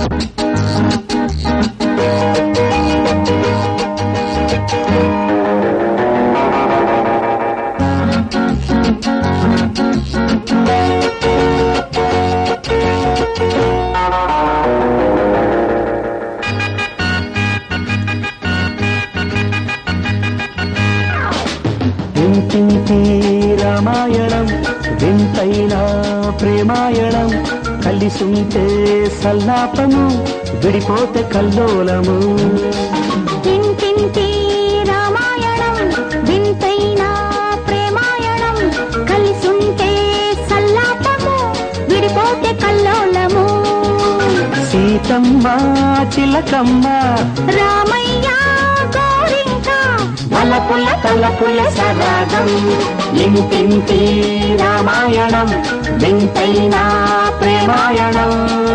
ఇంటింటి రామాయణం వింతైన ప్రేమాయణం కలిసుంటే సల్లాపము విడిపోతే కల్లోలము ఇంటింటి రామాయణం వింతైన ప్రేమాయణం కలిసుంటే సల్లాపము విడిపోతే కల్లోలము సీతమ్మ చిలకమ్మ రామయ్య గోరింక వలపుల తలపుల సరాగం ఇంటింటి రామాయణం వింతైన ప్రేమాయణం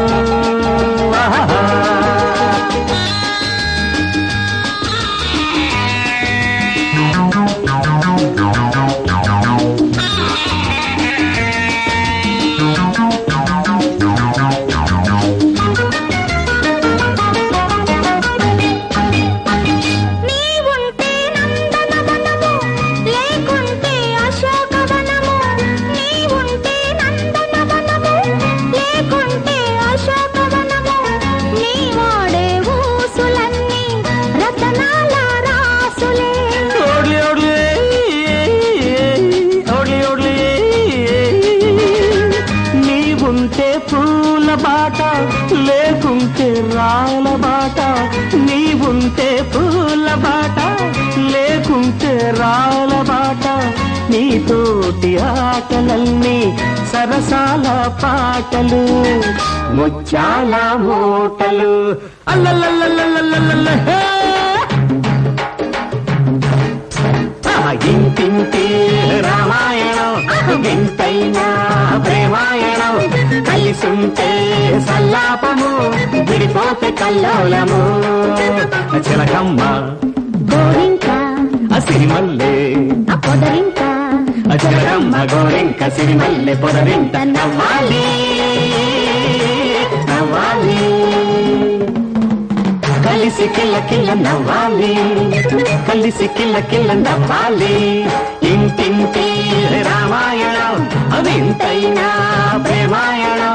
ఆహా. నీవుంటే నందనవనము లేకుంటే అశోకవనము నీవుంటే నందనవనము లేకుంటే అశోకవనము నీ వాడే ఊసులన్నీ రతనాల రాసులే ఓడ్లి ఓడ్లి ఓడ్లి ఓడ్లి నీవుంటే పూల బాట లేకుంటే రాల బాట నీవుంటే పూల బాట లేకుంటే రాల బాట నీతోటి ఆటలన్నీ సరసాల పాటలు ముచ్చాల మూటలు అల్లల్లల్లల్లల్లల్లల్ల హే! ఆ ఇంటింటి రామాయణం వింతైన ప్రేమాయణం కలిసుంటే సల్లాపము విడిపోతే కల్లోలము చిలకమ్మ గోరింక సిరిమల్లె ఆ పొదరింక చిలకమ్మ గోరింక సిరిమల్లె పొదరింట నవ్వాలి నవ్వాలి కలిసి కిల్ల కిల్ల నవ్వాలి కలిసి కిల్ల కిల్ల నవ్వాలి ఇంటింటి రామాయణం అవింతైనా ప్రేమాయణం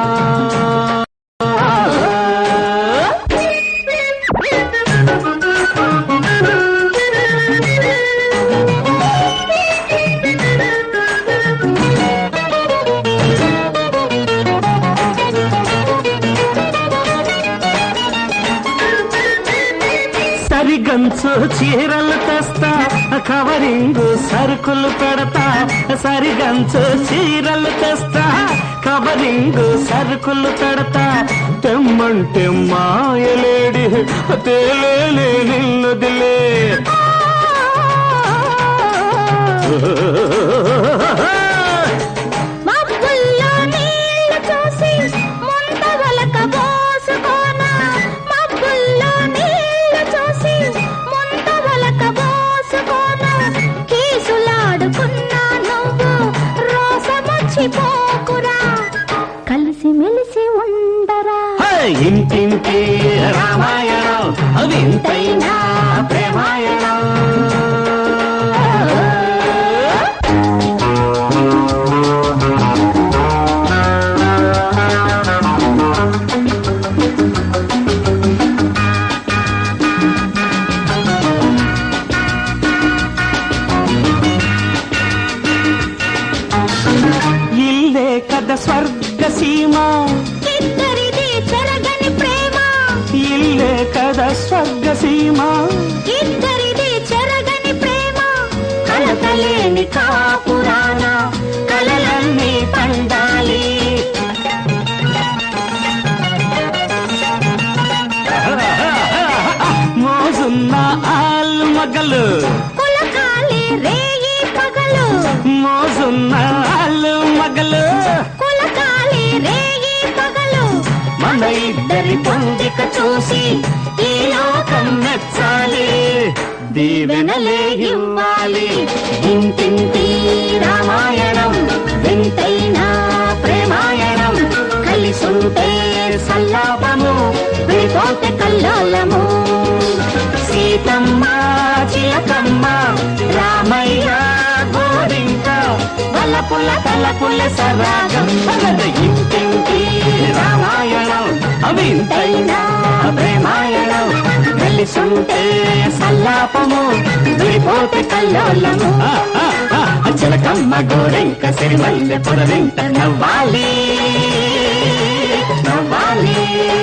సరిగంచు చీరలు తెస్తా కవరింగు సరుకులు పెడతా సరిగంచు చీరలు తెస్తా కవరింగు సరుకులు పెడతా తెమ్మంటే మాయలేడి తేలేలే నిన్నుదిలే మబ్బుల్లో నీళ్లు చూసి ముందగలక పోసుకోనా మబ్బుల్లో నీళ్లు చూసి ముందగలక పోసుకోనా కీసులాడుకున్నా నువ్వు రోసమొచ్చి పోకురా కలిసి మెలిసి ఉండరా హే! ఇంటింటి రామాయణం అవింతైనా ప్రేమాయణం ఇల్లే కథ స్వర్గ సీమ ఇద్దరిది చెరగని ప్రేమ ఇల్లే కథ స్వర్గ సీమ ఇద్దరిది చెరగని ప్రేమ కలతలేని కాపురాన కలలన్నీ పండాలి మోజున్న ఆలు మగలు కులకాలి రేయి పగలు మోజున్న ఆలు మగలు కులకాలి రేయి పగలు మన ఇద్దరి పొందిక చూసి ఈ లోకం మెచ్చాలి దీవెనలే ఇవ్వాలి ఇంటింటి రామాయణం వింతైన ప్రేమాయణం కలిసుంటే సల్లాపము తలపుల తలపుల సరాగం అలరి ఇంటింటి రామాయణం అవింతైనా ప్రేమాయణం కలిసుంటే సల్లాపము విడిపోతే కల్లోలము చిలకమ్మ గోరెంక సిరిమల్లె పొదరింట నవ్వాలి నవ్వాలి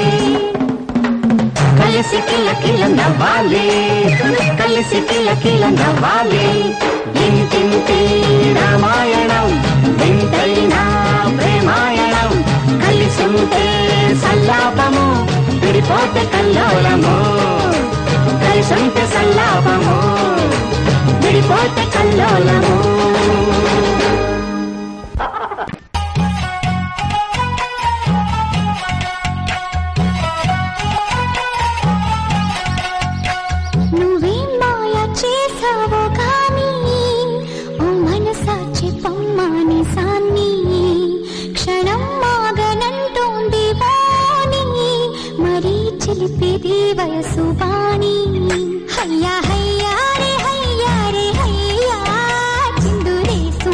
కలిసి కిల కిల నవ్వాలి కలిసి కిల కిల నవ్వాలి ఇంటింటి రామాయణం వింతైన ప్రేమాయణం కలిసుంటే సల్లాపము విడిపోతే కల్లోలము కలిసుంటే సల్లాపము విడిపోతే కల్లోలము నువ్వేం మాయ చేసావో కానీ ఓ మనసాచి పమ్మాని సాన్ని క్షణం మాగనంటోంది వాణి మరీ చిలిపిది వయసు బా